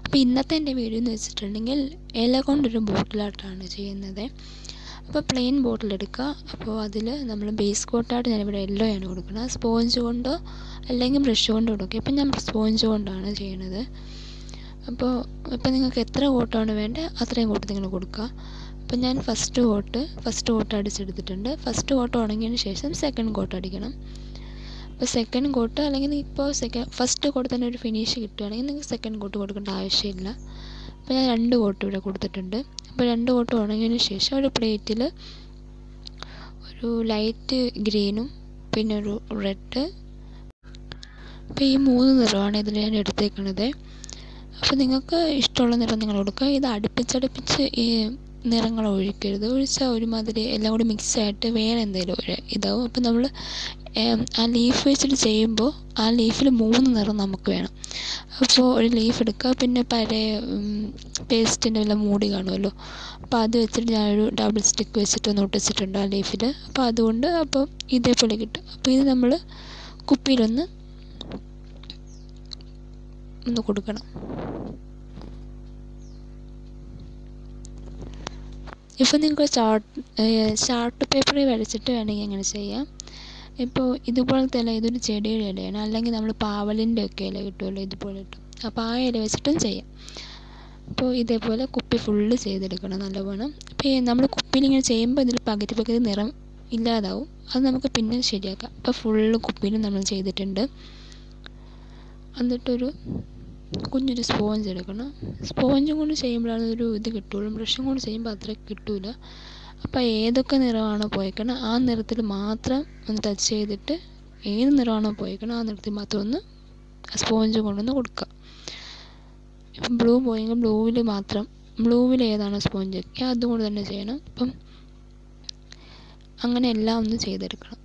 അപ്പോൾ ഇന്നത്തെ എൻ്റെ വീഡിയോ എന്ന് വെച്ചിട്ടുണ്ടെങ്കിൽ ഇല കൊണ്ടൊരു ബോട്ടിലായിട്ടാണ് ചെയ്യുന്നത് അപ്പോൾ പ്ലെയിൻ ബോട്ടിൽ എടുക്കുക അപ്പോൾ അതിൽ നമ്മൾ ബേസ് കോട്ടായിട്ട് ഞാനിവിടെ യെല്ലോ ആണ് കൊടുക്കുന്നത് സ്പോഞ്ച് കൊണ്ടോ അല്ലെങ്കിൽ ബ്രഷ് കൊണ്ടോ കൊടുക്കുക ഇപ്പം ഞാൻ സ്പോഞ്ച് കൊണ്ടാണ് ചെയ്യണത് അപ്പോൾ ഇപ്പം നിങ്ങൾക്ക് എത്ര കോട്ടാണ് വേണ്ടത് അത്രയും കോട്ട് നിങ്ങൾ കൊടുക്കുക അപ്പം ഞാൻ ഫസ്റ്റ് കോട്ട് ഫസ്റ്റ് കോട്ട് അടിച്ചെടുത്തിട്ടുണ്ട് ഫസ്റ്റ് കോട്ട് ഉണങ്ങിയതിന് ശേഷം സെക്കൻഡ് കോട്ട് അടിക്കണം അപ്പോൾ സെക്കൻഡ് കോട്ട് അല്ലെങ്കിൽ ഇപ്പോൾ സെക്കൻഡ് ഫസ്റ്റ് കോട്ട് തന്നെ ഒരു ഫിനിഷ് കിട്ടുകയാണെങ്കിൽ നിങ്ങൾക്ക് സെക്കൻഡ് കോട്ട് കൊടുക്കേണ്ട ആവശ്യമില്ല അപ്പോൾ ഞാൻ രണ്ട് കോട്ട് ഇവിടെ കൊടുത്തിട്ടുണ്ട് അപ്പോൾ രണ്ട് കോട്ട് ഉണങ്ങിയതിന് ശേഷം ഒരു പ്ലേറ്റിൽ ഒരു ലൈറ്റ് ഗ്രീനും പിന്നെ ഒരു റെഡ് അപ്പോൾ ഈ മൂന്ന് നിറമാണ് ഇതിൽ ഞാൻ എടുത്തേക്കണത് അപ്പോൾ നിങ്ങൾക്ക് ഇഷ്ടമുള്ള നിറം നിങ്ങൾ കൊടുക്കുക ഇത് അടുപ്പിച്ചടുപ്പിച്ച് ഈ നിറങ്ങൾ ഒഴിക്കരുത് ഒഴിച്ചാൽ ഒരുമാതിരി എല്ലാം കൂടി മിക്സായിട്ട് വേറെ എന്തെങ്കിലും ഒരു ഇതാവും അപ്പോൾ നമ്മൾ ആ ലീഫ് വെച്ചിട്ട് ചെയ്യുമ്പോൾ ആ ലീഫിൽ മൂന്ന് നിറം നമുക്ക് വേണം അപ്പോൾ ഒരു ലീഫ് എടുക്കുക പിന്നെ പഴയ പേസ്റ്റിൻ്റെ വല്ല മൂടി കാണുമല്ലോ അപ്പോൾ അത് വെച്ചിട്ട് ഞാനൊരു ഡബിൾ സ്റ്റിക്ക് വെച്ചിട്ട് ഒന്ന് ഒട്ടിച്ചിട്ടുണ്ട് ആ ലീഫിൽ അപ്പോൾ അതുകൊണ്ട് അപ്പോൾ ഇതേപോലെ കിട്ടും അപ്പോൾ ഇത് നമ്മൾ കുപ്പിയിലൊന്ന് ഒന്ന് കൊടുക്കണം ഇപ്പോൾ നിങ്ങൾക്ക് ചാർട്ട് ചാർട്ട് പേപ്പറിൽ വരച്ചിട്ട് വേണമെങ്കിൽ അങ്ങനെ ചെയ്യാം ഇപ്പോൾ ഇതുപോലത്തെ ഇല ഇതൊരു ചെടിയുടെ ഇലയാണ് അല്ലെങ്കിൽ നമ്മൾ പാവലിൻ്റെ ഒക്കെ ഇല കിട്ടുമല്ലോ ഇതുപോലെ കിട്ടും അപ്പോൾ ആ ഇല വെച്ചിട്ടും ചെയ്യാം അപ്പോൾ ഇതേപോലെ കുപ്പി ഫുള്ള് ചെയ്തെടുക്കണം നല്ലവണ്ണം അപ്പോൾ നമ്മൾ കുപ്പിയിൽ ഇങ്ങനെ ചെയ്യുമ്പോൾ ഇതിൽ പകുതി പകുതി നിറം ഇല്ലാതാവും അത് നമുക്ക് പിന്നെ ശരിയാക്കാം അപ്പോൾ ഫുള്ള് കുപ്പിയിലും നമ്മൾ ചെയ്തിട്ടുണ്ട് എന്നിട്ടൊരു കുഞ്ഞൊരു സ്പോഞ്ച് എടുക്കണം സ്പോഞ്ചും കൊണ്ട് ചെയ്യുമ്പോഴാണ് ഒരു ഇത് കിട്ടുള്ളൂ ബ്രഷും കൊണ്ട് ചെയ്യുമ്പോൾ അത്ര കിട്ടില്ല അപ്പോൾ ഏതൊക്കെ നിറമാണോ പോയേക്കണം ആ നിറത്തിൽ മാത്രം ഒന്ന് ടച്ച് ചെയ്തിട്ട് ഏത് നിറമാണോ പോയേക്കണം ആ നിറത്തിൽ മാത്രം ഒന്ന് സ്പോഞ്ച് കൊണ്ടൊന്ന് കൊടുക്കുക ഇപ്പം ബ്ലൂ പോയെങ്കിൽ ബ്ലൂവിൽ മാത്രം ബ്ലൂവിൽ ഏതാണോ സ്പോഞ്ച് അതുകൊണ്ട് തന്നെ ചെയ്യണം അപ്പം അങ്ങനെ എല്ലാം ഒന്ന് ചെയ്തെടുക്കണം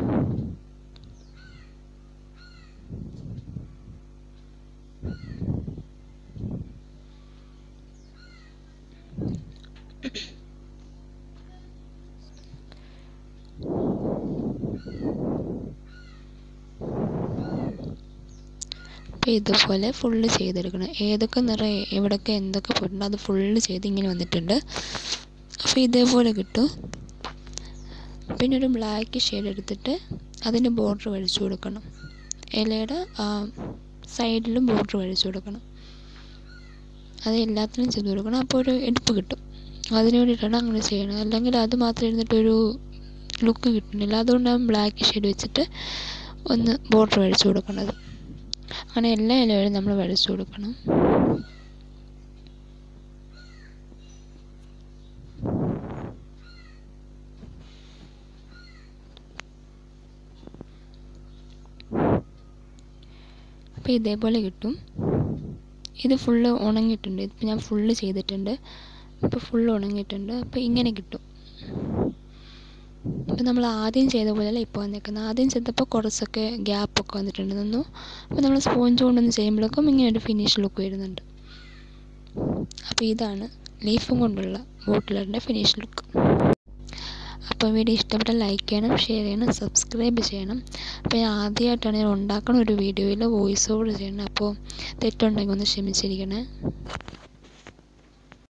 അപ്പോൾ ഇതുപോലെ ഫുള്ള് ചെയ്തെടുക്കണം ഏതൊക്കെ നിറം എവിടെയൊക്കെ എന്തൊക്കെ പോയിട്ടുണ്ട് അത് ഫുള്ള് ചെയ്ത് ഇങ്ങനെ വന്നിട്ടുണ്ട് അപ്പോൾ ഇതേപോലെ കിട്ടും പിന്നെ ഒരു ബ്ലാക്ക് ഷെയ്ഡ് എടുത്തിട്ട് അതിന് ബോർഡർ വരച്ചു കൊടുക്കണം ഇലയുടെ സൈഡിലും ബോർഡർ വരച്ചു കൊടുക്കണം അത് എല്ലാത്തിനും ചെയ്ത് കൊടുക്കണം അപ്പോൾ ഒരു എടുപ്പ് കിട്ടും അതിന് വേണ്ടിയിട്ടാണ് അങ്ങനെ ചെയ്യണത് അല്ലെങ്കിൽ അത് മാത്രം ഇരുന്നിട്ടൊരു ലുക്ക് കിട്ടുന്നില്ല അതുകൊണ്ടാണ് ബ്ലാക്ക് ഷെയ്ഡ് വെച്ചിട്ട് ഒന്ന് ബോർഡർ വരച്ചു കൊടുക്കുന്നത് അങ്ങനെ എല്ലാ ഇലകളും നമ്മൾ വരച്ചു കൊടുക്കണം അപ്പോൾ ഇതേപോലെ കിട്ടും ഇത് ഫുള്ള് ഉണങ്ങിയിട്ടുണ്ട് ഇപ്പം ഞാൻ ഫുള്ള് ചെയ്തിട്ടുണ്ട് ഇപ്പോൾ ഫുള്ള് ഉണങ്ങിയിട്ടുണ്ട് അപ്പോൾ ഇങ്ങനെ കിട്ടും ഇപ്പം നമ്മൾ ആദ്യം ചെയ്ത പോലെയല്ല ഇപ്പോൾ വന്നേക്കുന്നത് ആദ്യം ചെയ്തപ്പോൾ കുറച്ചൊക്കെ ഗ്യാപ്പൊക്കെ വന്നിട്ടുണ്ട് നിന്നു അപ്പോൾ നമ്മൾ സ്പോഞ്ച് കൊണ്ടൊന്ന് ചെയ്യുമ്പോഴേക്കും ഇങ്ങനെ ഒരു ഫിനിഷ് ലുക്ക് വരുന്നുണ്ട് അപ്പോൾ ഇതാണ് ലീഫും കൊണ്ടുള്ള ബോട്ടിലറിൻ്റെ ഫിനിഷ് ലുക്ക് അപ്പോൾ വീഡിയോ ഇഷ്ടപ്പെട്ടാൽ ലൈക്ക് ചെയ്യണം ഷെയർ ചെയ്യണം സബ്സ്ക്രൈബ് ചെയ്യണം അപ്പോൾ ഞാൻ ആദ്യമായിട്ടാണ് ഞാൻ ഉണ്ടാക്കുന്ന ഒരു വീഡിയോയിൽ വോയിസ് ഓവർ ചെയ്യണം അപ്പോൾ തെറ്റുണ്ടെങ്കിൽ ഒന്ന് ക്ഷമിച്ചിരിക്കണേ